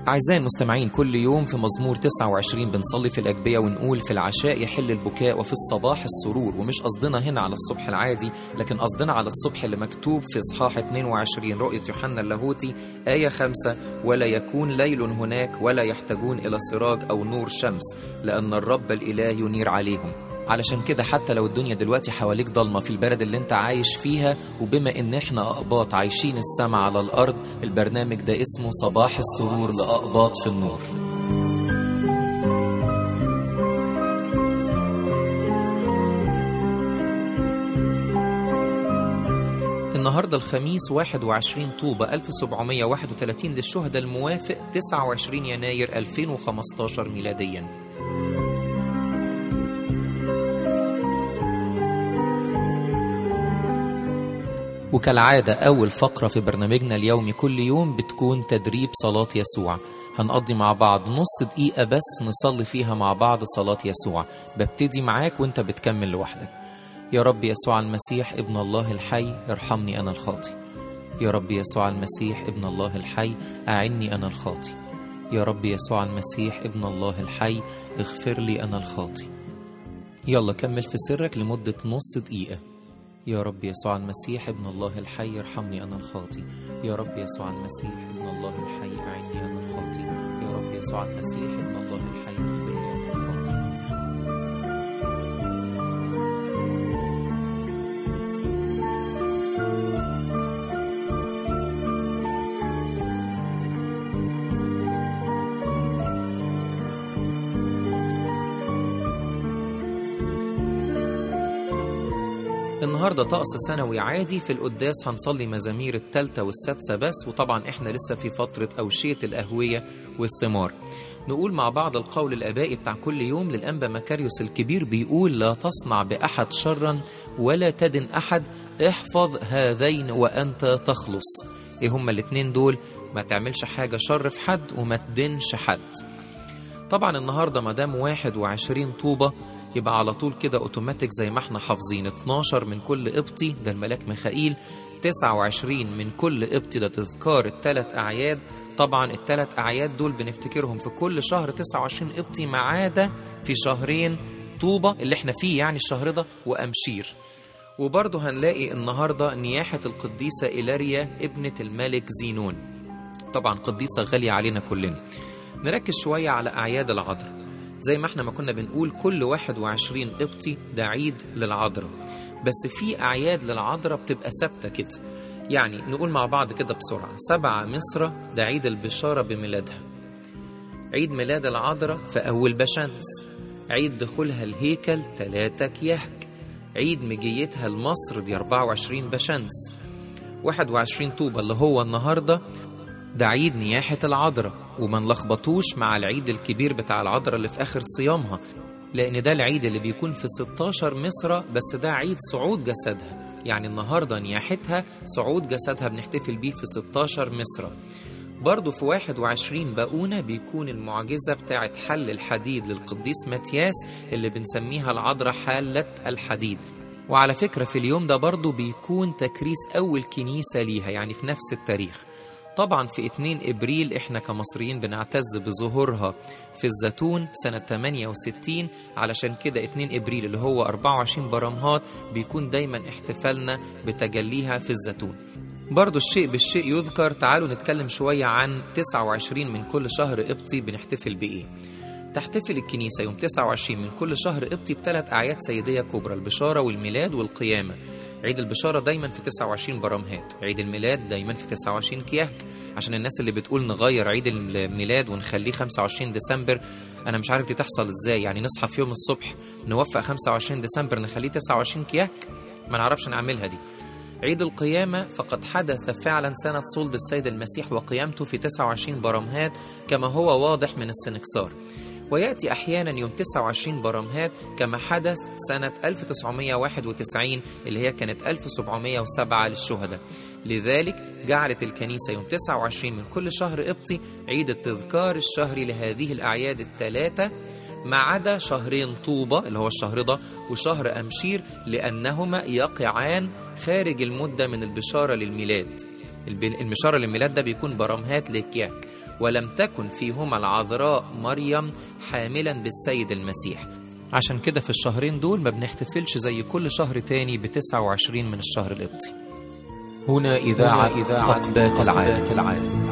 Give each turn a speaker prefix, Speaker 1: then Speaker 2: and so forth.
Speaker 1: أعزائي المستمعين كل يوم في مزمور 29 بنصلي في الأجبية ونقول في العشاء يحل البكاء وفي الصباح السرور ومش قصدنا هنا على الصبح العادي لكن قصدنا على الصبح اللي مكتوب في إصحاح 22 رؤية يوحنا اللاهوتي آية 5 ولا يكون ليل هناك ولا يحتاجون إلى سراج أو نور شمس لأن الرب الإله ينير عليهم علشان كده حتى لو الدنيا دلوقتي حواليك ضلمة في البلد اللي انت عايش فيها وبما ان احنا اقباط عايشين السما على الارض البرنامج ده اسمه صباح السرور لاقباط في النور النهارده الخميس 21 طوبة 1731 للشهداء الموافق 29 يناير 2015 ميلادياً وكالعادة أول فقرة في برنامجنا اليومي كل يوم بتكون تدريب صلاة يسوع هنقضي مع بعض نص دقيقة بس نصلي فيها مع بعض صلاة يسوع ببتدي معاك وانت بتكمل لوحدك يا رب يسوع المسيح ابن الله الحي ارحمني أنا الخاطي يا رب يسوع المسيح ابن الله الحي أعني أنا الخاطي يا رب يسوع المسيح ابن الله الحي اغفر لي أنا الخاطي يلا كمل في سرك لمدة نص دقيقة يا رب يسوع المسيح ابن الله الحي ارحمني أنا الخاطي يا رب يسوع المسيح ابن الله الحي أعني أنا الخاطي يا رب يسوع المسيح ابن الله الحي اغفر لي أنا الخاطي النهاردة طقس سنوي عادي في القداس هنصلي مزامير التالتة والسادسة بس وطبعا احنا لسه في فترة أوشية الأهوية والثمار نقول مع بعض القول الآبائي بتاع كل يوم للأنبا مكاريوس الكبير بيقول لا تصنع بأحد شرا ولا تدن أحد احفظ هذين وأنت تخلص ايه هما الاتنين دول ما تعملش حاجة شر في حد وما تدنش حد طبعا النهاردة مدام 21 طوبة يبقى على طول كده اوتوماتيك زي ما احنا حافظين 12 من كل قبطي ده الملاك ميخائيل 29 من كل قبطي ده تذكار الثلاث اعياد طبعا الثلاث اعياد دول بنفتكرهم في كل شهر 29 قبطي ما عدا في شهرين طوبة اللي احنا فيه يعني الشهر ده وامشير وبرضه هنلاقي النهارده نياحة القديسة إيلاريا ابنة الملك زينون طبعا قديسة غالية علينا كلنا نركز شوية على أعياد العذراء زي ما احنا ما كنا بنقول كل 21 قبطي ده عيد للعذراء بس في أعياد للعذراء بتبقى ثابتة كده يعني نقول مع بعض كده بسرعة سبعة مصر ده عيد البشارة بميلادها عيد ميلاد العذراء في أول بشمس عيد دخولها الهيكل تلاتة كيهك عيد مجيتها لمصر دي 24 بشمس 21 طوبة اللي هو النهاردة ده عيد نياحة العذراء وما نلخبطوش مع العيد الكبير بتاع العذراء اللي في آخر صيامها لأن ده العيد اللي بيكون في 16 مصر بس ده عيد صعود جسدها يعني النهاردة نياحتها صعود جسدها بنحتفل بيه في 16 مصر برضه في 21 باقونة بيكون المعجزة بتاعت حل الحديد للقديس ماتياس اللي بنسميها العذراء حالة الحديد وعلى فكرة في اليوم ده برضه بيكون تكريس أول كنيسة ليها يعني في نفس التاريخ طبعا في 2 ابريل احنا كمصريين بنعتز بظهورها في الزيتون سنة 68 علشان كده 2 ابريل اللي هو 24 برمهات بيكون دايما احتفالنا بتجليها في الزيتون برضو الشيء بالشيء يذكر تعالوا نتكلم شوية عن 29 من كل شهر قبطي بنحتفل بإيه تحتفل الكنيسة يوم 29 من كل شهر قبطي بثلاث أعياد سيدية كبرى البشارة والميلاد والقيامة عيد البشارة دايما في 29 برمهات عيد الميلاد دايما في 29 كيهك عشان الناس اللي بتقول نغير عيد الميلاد ونخليه 25 ديسمبر انا مش عارف دي تحصل ازاي يعني نصحى في يوم الصبح نوفق 25 ديسمبر نخليه 29 كيهك ما نعرفش نعملها دي عيد القيامة فقد حدث فعلا سنة صلب السيد المسيح وقيامته في 29 برمهات كما هو واضح من السنكسار ويأتي أحيانا يوم 29 برمهات كما حدث سنة 1991 اللي هي كانت 1707 للشهداء لذلك جعلت الكنيسة يوم 29 من كل شهر قبطي عيد التذكار الشهري لهذه الأعياد الثلاثة ما عدا شهرين طوبة اللي هو الشهر ده وشهر أمشير لأنهما يقعان خارج المدة من البشارة للميلاد البشارة للميلاد ده بيكون برمهات لكياك ولم تكن فيهما العذراء مريم حاملا بالسيد المسيح عشان كده في الشهرين دول ما بنحتفلش زي كل شهر تاني ب 29 من الشهر القبطي هنا إذاعة إذاعة أقبات العالم